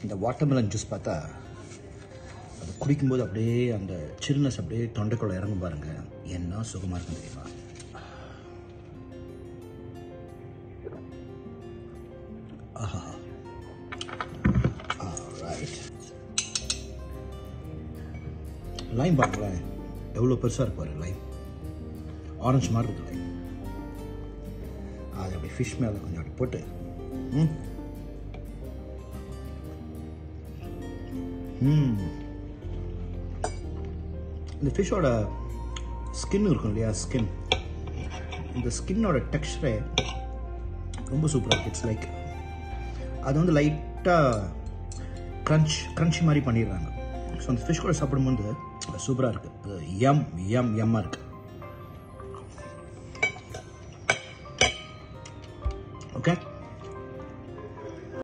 இந்த watermelon juice பார்த்தா அது குடிக்கும்போது அப்படியே அந்த சில்னஸ் அப்படியே தொண்டைக்குள்ள இறங்கும் பாருங்க என்ன சுகமாக இருக்கும் தெரியுமா ஆஹா ரைட் லைம் பாருங்களேன் எவ்வளோ பெருசாக இருக்கு பாரு லைம் ஆரஞ்சு மாதிரி இருக்கு லைம் அது அப்படி ஃபிஷ் மேலே கொஞ்சம் அப்படி போட்டு ம் ம் இந்த ஃபிஷ்ஷோட ஸ்கின் இருக்கும் இல்லையா ஸ்கின் இந்த ஸ்கின்னோட டெக்ஸ்டரே ரொம்ப சூப்பராக இருக்கு இட்ஸ் லைக் அது வந்து லைட்டாக க்ரன்ச் க்ரன்ச் மாதிரி பண்ணிடுறாங்க ஸோ அந்த ஃபிஷ் கூட சாப்பிடும்போது சூப்பராக இருக்குது எம் எம் எம்மாக இருக்குது